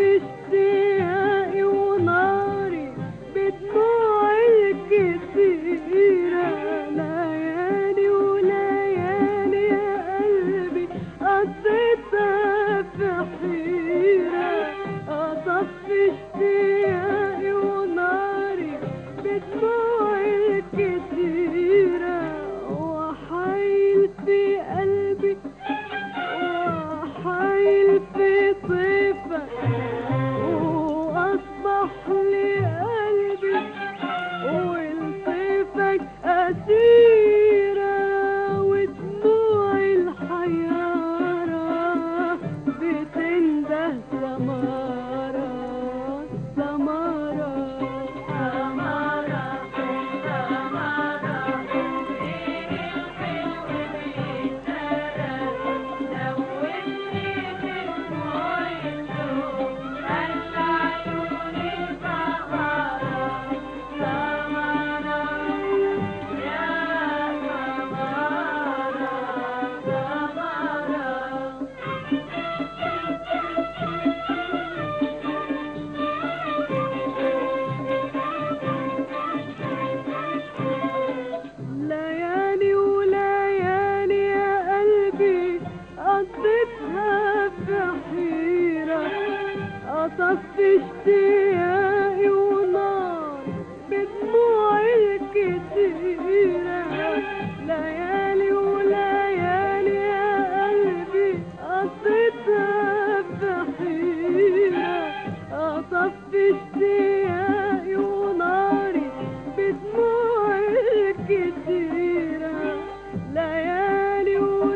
اشتياقي وناري بدموعي الكتيرة ليالي وليالي يا قلبي قضيتها في حيرة أطفي اشتياقي وناري بدموعي الكتيرة وحايل في قلبي وحايل في طيفك وأصبح لي قلبي ولطيفك أسيرة ودموعي الحيارة بتنده سمارة سمارة سمارة ليالي وليالي يا قلبي قضيتها في حيرة أطفي اشتياقي ونار بدموعي الكتيرة ليالي وليالي يا قلبي قضيتها في حيرة أطفي اشتياقي وناري بدموعي الكتيرة ليالي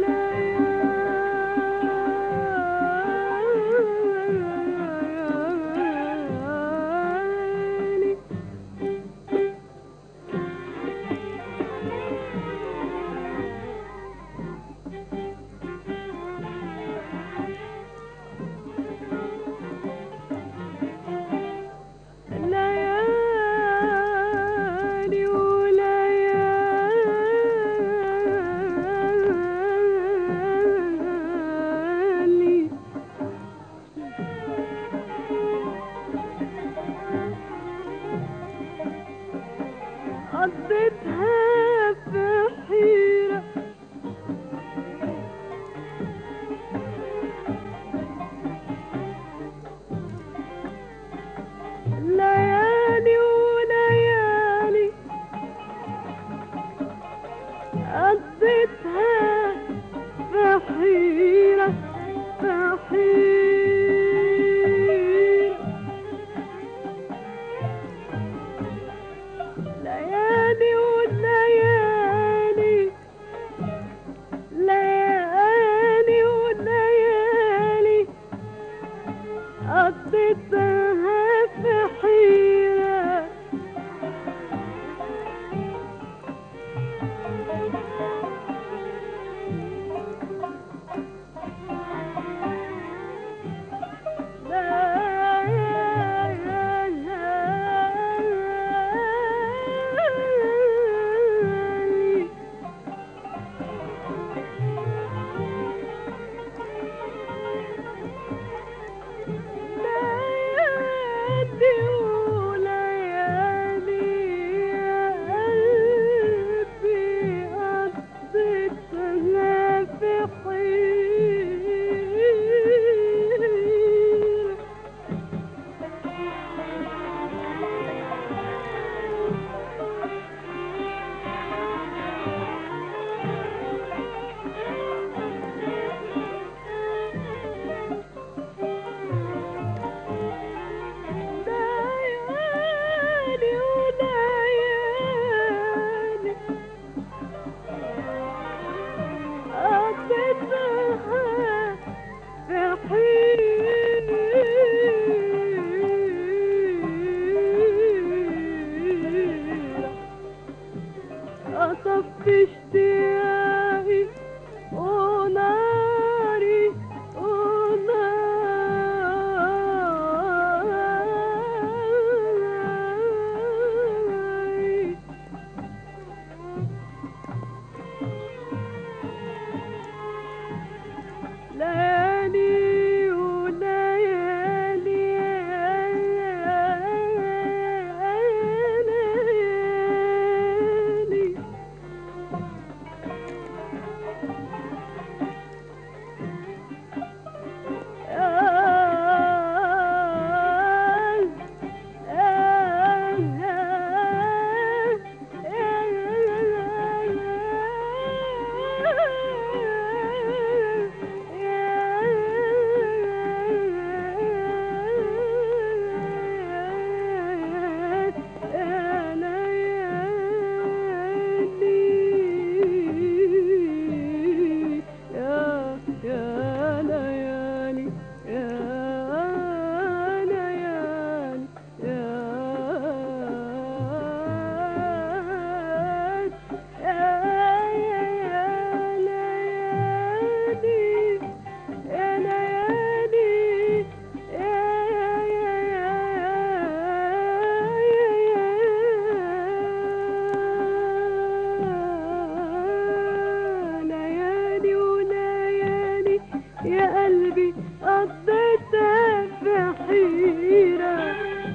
وليالي ليالي وليالي قضيتها في حيرة ليالي وليالي قضيتها في حيرة في حيرة ليالي وليالي ليالي وليالي قضيتها في حيرة ليالي ليالي وليالي يا قلبي قضيتها في حيرة ليالي وليالي قضيتها في حيرة أطفي اشتياقي وناري وناري ليالي وليالي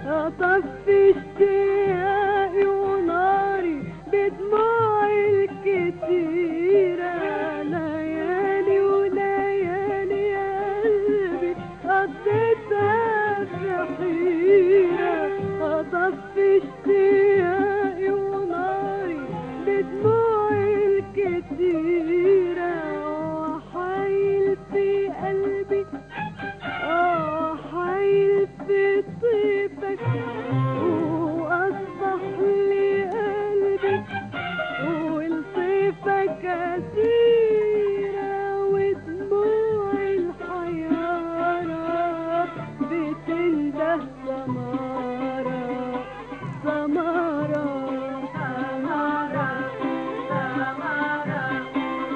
أطفي اشتياقي وناري بدموعي الكتيرة ليالي وليالي يا قلبي قضيتها في حيرة أطفي اشتياقي وناري بدموعي الكتيرة وحايل في قلبي اه حايل في طيبك واصبح لي قلبي ولطيفك أسيرة ودموع الحيارة بتنده سمارة سمارة سمارة سمارة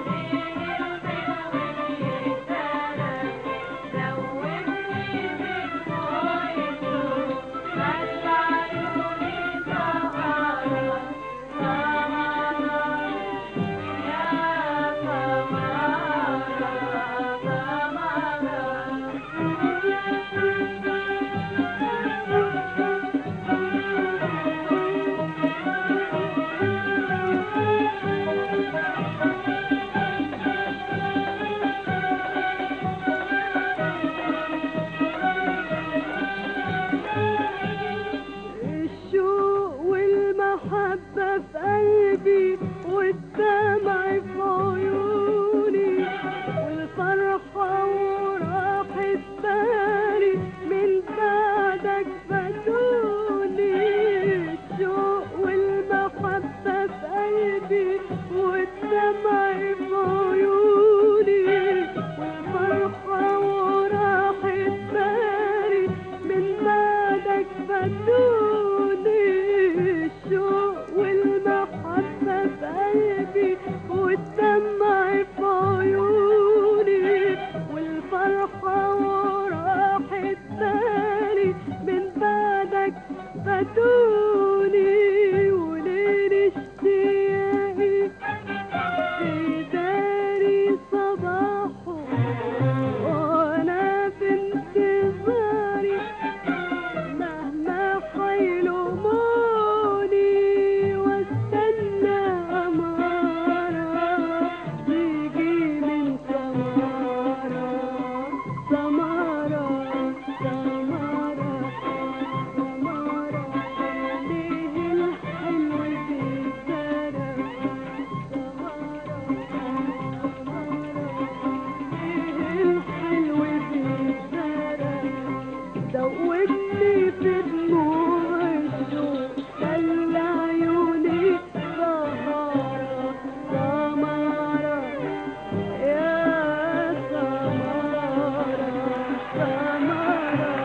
الشوق والمحبة في قلبي والدمع في عيوني والفرحة وراحة بالي من بعدك فاتوني الشوق والمحبة في قلبي والدمع في عيوني والفرحة وراحة بالي من بعدك فاتوني الشوق والمحبة في قلبي والدمع في عيوني والفرحة وراحة بالي من بعدك فاتوني وليل اشتياقي في داري صباحه وانا في انتظاري مهما حيلوموني واستنى أمارة تيجي من سمارة سمارة سمارة سمارة ليه الحلو بيتزرع سمارة ليه الحلو بيتزرع دوبني في دموع الشوق خلى عيوني سهارة سمارة يا سمارة سمارة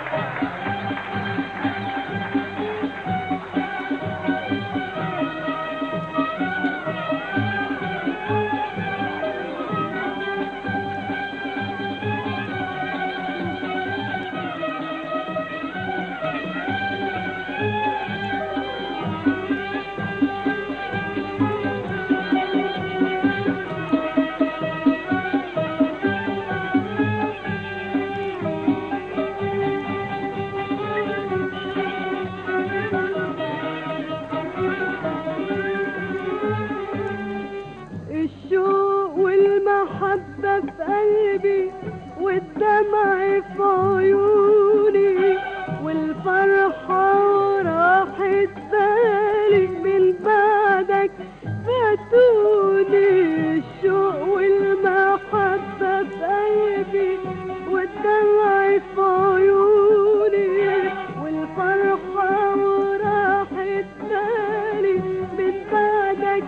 الشوق والمحبة في قلبي والدمع في عيوني والفرحة وراحة بالي من بعدك فاتوني الشوق والمحبة في قلبي والدمع في عيوني والفرحة وراحة بالي من بعدك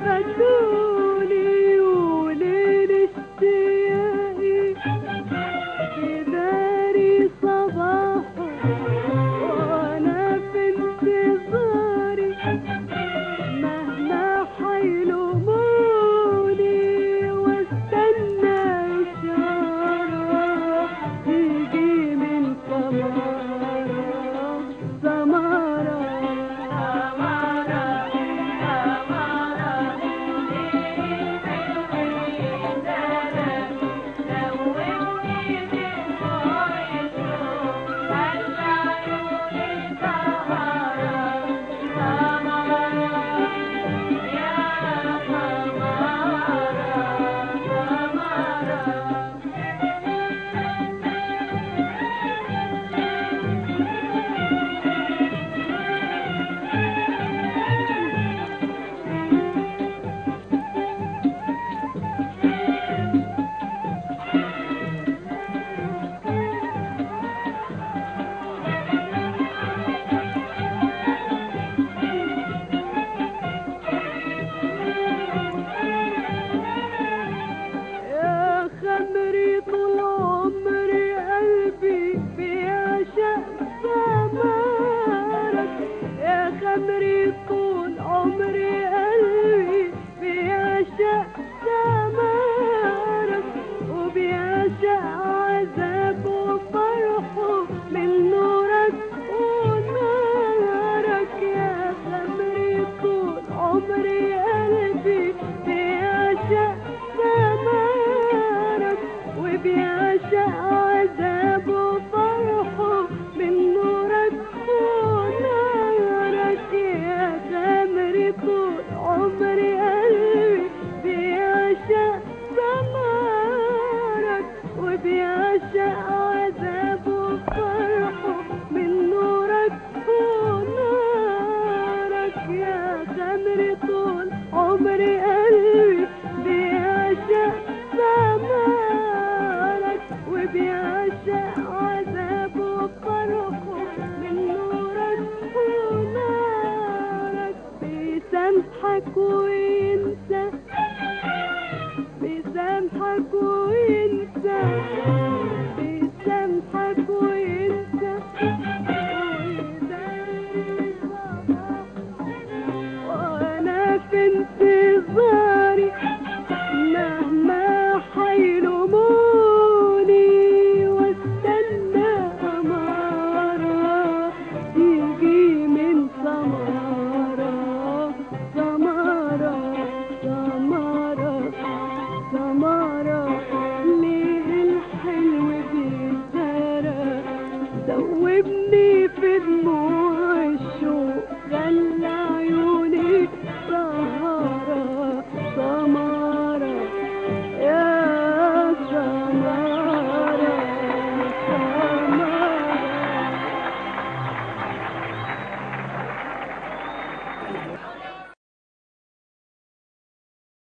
فاتوني وليل اشتياقي في داري صباحه وانا في انتظاري كل